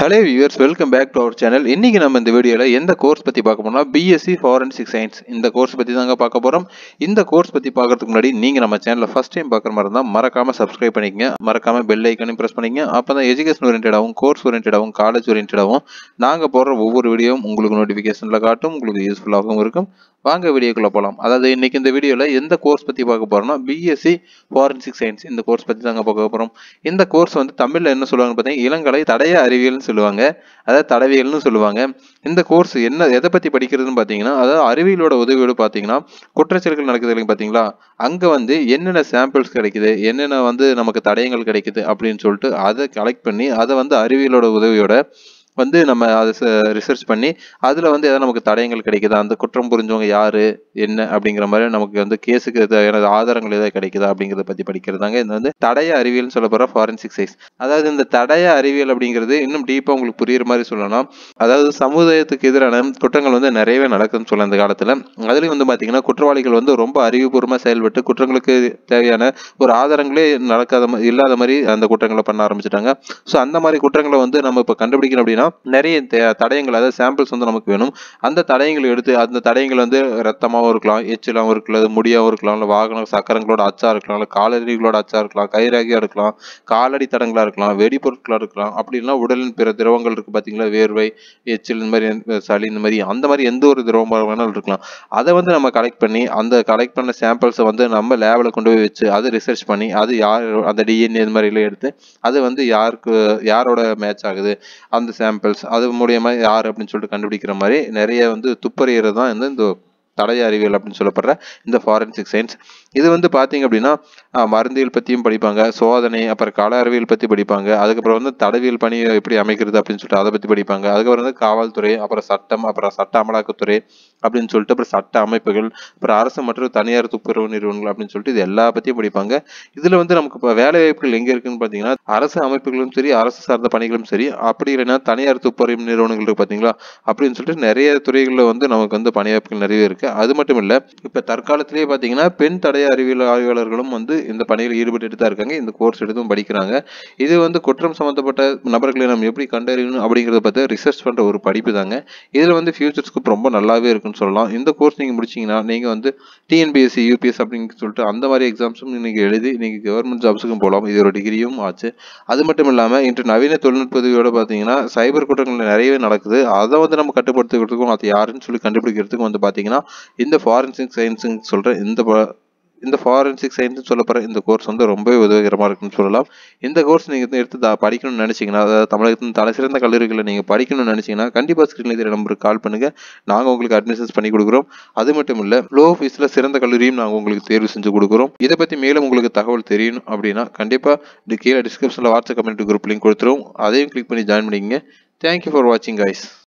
hello viewers welcome back to our channel இன்னைக்கு நம்ம இந்த வீடியோவில் எந்த கோர்ஸ் பற்றி பார்க்க போறோம்னா பிஎஸ்சி ஃபாரன்சிக் சயின்ஸ் இந்த கோர்ஸ் பற்றி தாங்க பார்க்க போகிறோம் இந்த கோர்ஸ் பற்றி பார்க்கறதுக்கு முன்னாடி நீங்கள் நம்ம சேனலில் ஃபஸ்ட் டைம் பார்க்குற மாதிரி இருந்தால் மறக்காமல் சப்ஸ்கிரைப் பண்ணிக்கங்க மறக்காமல் பெல் ஐக்கனையும் ப்ரெஸ் பண்ணிக்கங்க அப்போ தான் எஜுகேஷன் ஓரியன்டாகவும் கோர்ஸ் ஓரியன்டாகவும் காலேஜ் ஓரியன்டாகவும் நாங்கள் போடுற ஒவ்வொரு வீடியோவும் உங்களுக்கு நோட்டிஃபிகேஷனில் காட்டும் உங்களுக்கு யூஸ்ஃபுல்லாகவும் இருக்கும் வாங்க வீடியோக்குள்ளே போகலாம் அதாவது இன்னைக்கு இந்த வீடியோவில் எந்த கோர்ஸ் பற்றி பார்க்க போகிறோம்னா பிஎஸ்சி ஃபாரன்சிக் சயின்ஸ் இந்த கோர்ஸ் பற்றி தாங்க பார்க்க போகிறோம் இந்த கோர்ஸ் வந்து தமிழில் என்ன சொல்லுவாங்கன்னு பார்த்தீங்கன்னா இளங்கலை தடய அறிவியல்னு சொல்லுவாங்க அதாவது தடவியல்னு சொல்லுவாங்க இந்த கோர்ஸ் என்ன எதை பற்றி படிக்கிறதுன்னு பார்த்தீங்கன்னா அதாவது அறிவியலோட உதவியோடு பார்த்தீங்கன்னா குற்றச்செயல்கள் நடக்குது இல்லைங்க பார்த்தீங்களா அங்கே வந்து என்னென்ன சாம்பிள்ஸ் கிடைக்குது என்னென்ன வந்து நமக்கு தடயங்கள் கிடைக்குது அப்படின்னு சொல்லிட்டு அதை கலெக்ட் பண்ணி அதை வந்து அறிவியலோட உதவியோட வந்து நம்ம அதை ரிசர்ச் பண்ணி அதில் வந்து எதாவது நமக்கு தடயங்கள் கிடைக்குதா அந்த குற்றம் புரிஞ்சவங்க யார் என்ன அப்படிங்கிற மாதிரி நமக்கு வந்து கேஸுக்கு தேவையான ஆதாரங்கள் எதாவது கிடைக்குதா அப்படிங்கிறத பற்றி படிக்கிறதாங்க இது வந்து தடய அறிவியல்னு சொல்ல போகிற ஃபாரன்சிக் சைஸ் அதாவது இந்த தடய அறிவியல் அப்படிங்கிறது இன்னும் டீப்பாக உங்களுக்கு புரியுற மாதிரி சொல்லலாம் அதாவது சமுதாயத்துக்கு எதிரான குற்றங்கள் வந்து நிறையவே நடக்குதுன்னு சொல்லலாம் இந்த காலத்தில் அதுலேயும் வந்து பார்த்தீங்கன்னா குற்றவாளிகள் வந்து ரொம்ப அறிவுபூர்வமாக செயல்பட்டு குற்றங்களுக்கு தேவையான ஒரு ஆதாரங்களே நடக்காத மா- இல்லாத மாதிரி அந்த குற்றங்களை பண்ண ஆரம்பிச்சிட்டாங்க ஸோ அந்த மாதிரி குற்றங்களை வந்து நம்ம இப்போ கண்டுபிடிக்கணும் அப்படின்னா நிறைய தே- தடயங்கள் அதாவது சாம்பிள்ஸ் வந்து நமக்கு வேணும் அந்த தடயங்களை எடுத்து அந்த தடயங்கள் வந்து ரத்தமாகவும் இருக்கலாம் எச்சிலாகவும் இருக்கலாம் முடியாகவும் இருக்கலாம் இல்லை வாகன சக்கரங்களோட அச்சா இருக்கலாம் இல்லை காலடிகளோட அச்சா இருக்கலாம் கைராகியாக இருக்கலாம் காலடி தடங்களாக இருக்கலாம் வெடிபொருட்களாக இருக்கலாம் அப்படி இல்லைன்னா உடலின் பிற திரவங்கள் இருக்குது பார்த்தீங்களா வேர்வை எச்சில் இந்த மாதிரி எந்த- சளி இந்த மாதிரி அந்த மாதிரி எந்த ஒரு திரவம் வேணாலும் இருக்கலாம் அதை வந்து நம்ம கலெக்ட் பண்ணி அந்த கலெக்ட் பண்ண சாம்பிள்ஸை வந்து நம்ம லேபில் கொண்டு போய் வச்சு அதை ரிசர்ச் பண்ணி அது யார் அந்த டிஎன்ஏ இது மாதிரிலாம் எடுத்து அது வந்து யாருக்கு யாரோட மேட்ச் ஆகுது அந்த சாம்பிள்ஸ் அது மூலியமா யார் அப்படின்னு சொல்லிட்டு கண்டுபிடிக்கிற மாதிரி நிறைய வந்து துப்பறியறது தான் வந்து இந்த தடய அறிவியல் அப்படின்னு சொல்லப்படுற இந்த ஃபாரன்சிக் சயின்ஸ் இது வந்து பார்த்தீங்க அப்படின்னா ஆஹ், மருந்தியல் பற்றியும் படிப்பாங்க சோதனை அப்புறம் கள அறிவியல் பற்றி படிப்பாங்க அதுக்கப்புறம் வந்து தடவியல் பணி எப்படி அமைக்கிறது அப்படின்னு சொல்லிட்டு அதை பற்றி படிப்பாங்க அதுக்கப்புறம் வந்து காவல்துறை அப்புறம் சட்டம் அப்புறம் சட்ட அமலாக்கத்துறை அப்படின்னு சொல்லிட்டு அப்புறம் சட்ட அமைப்புகள் அப்புறம் அரசு மற்றும் தனியார் துப்புரவு நிறுவனங்கள் அப்படின்னு சொல்லிட்டு இது எல்லா பற்றியும் படிப்பாங்க இதில் வந்து நமக்கு இப்போ வேலை வாய்ப்புகள் எங்கே இருக்குன்னு பார்த்தீங்கன்னா அரசு அமைப்புகளும் சரி அரசு சார்ந்த பணிகளும் சரி அப்படி இல்லைன்னா தனியார் துப்புரவு நிறுவனங்கள் இருக்கு பார்த்தீங்களா அப்படின்னு சொல்லிட்டு நிறைய துறைகளில் வந்து நமக்கு வந்து பணி வாய்ப்புகள் நிறைய இருக்கு அது மட்டும் இல்லை இப்போ தற்காலத்திலேயே பார்த்தீங்கன்னா பெண் தடய அறிவியல் ஆய்வாளர்களும் வந்து இந்த பணியில் ஈடுபட்டுட்டு தான் இருக்காங்க இந்த கோர்ஸ் எடுத்தும் படிக்கிறாங்க இது வந்து குற்றம் சம்மந்தப்பட்ட நபர்களை நம்ம எப்படி கண்டறியணும் அப்படிங்கிறத பற்றி ரிசர்ச் பண்ணுற ஒரு படிப்பு தாங்க இதில் வந்து ஃபியூச்சர் ஸ்கோப் ரொம்ப நல்லாவே இருக்குன்னு சொல்லலாம் இந்த கோர்ஸ் நீங்கள் முடிச்சீங்கன்னா நீங்கள் வந்து டிஎன்பிஎஸ்சி யூபிஎஸ் அப்படின்னு சொல்லிட்டு அந்த மாதிரி எக்ஸாம்ஸும் நீங்கள் எழுதி நீங்கள் கவர்மெண்ட் ஜாப்ஸுக்கும் போகலாம் இது ஒரு டிகிரியும் ஆச்சு அது மட்டும் இல்லாமல் இன்று நவீன தொழில்நுட்ப உதவியோட பார்த்தீங்கன்னா சைபர் குற்றங்கள் நிறையவே நடக்குது அதை வந்து நம்ம கட்டுப்படுத்துக்கிறதுக்கும் அது யாருன்னு சொல்லி கண்டுபிடிக்கிறதுக்கும் வந்து பார்த்தீங்கன்னா இந்த ஃபாரன்சிக் சயின்ஸுன்னு சொல்கிற இந்த ப- இந்த ஃபாரன்சிக் சயின்ஸ் சொல்லப்படுற இந்த கோர்ஸ் வந்து ரொம்பவே உதவிகரமாக இருக்குன்னு சொல்லலாம் இந்த கோர்ஸ் நீங்கள் எடுத்து தா- படிக்கணும்னு நினச்சிங்கன்னா அதாவது தமிழகத்தின் தலை சிறந்த கல்லூரிகளை நீங்கள் படிக்கணும்னு நினச்சிங்கன்னா கண்டிப்பாக ஸ்க்ரீனில் தெரிய நம்பருக்கு கால் பண்ணுங்கள் நாங்கள் உங்களுக்கு அட்மிஷன்ஸ் பண்ணி கொடுக்குறோம் அது மட்டும் இல்லை லோ ஃபீஸில் சிறந்த கல்லூரியும் நாங்கள் உங்களுக்கு தேர்வு செஞ்சு கொடுக்குறோம் இதை பற்றி மேலும் உங்களுக்கு தகவல் தெரியணும் அப்படின்னா கண்டிப்பாக கீழே டிஸ்கிரிப்ஷனில் வாட்ஸ்அப் கம்யூனிட்டி குரூப் லிங்க் கொடுத்துரும் அதையும் கிளிக் பண்ணி ஜாயின் பண்ணிக்கங்க தேங்க்யூ ஃபார் வாட்சிங் கைஸ்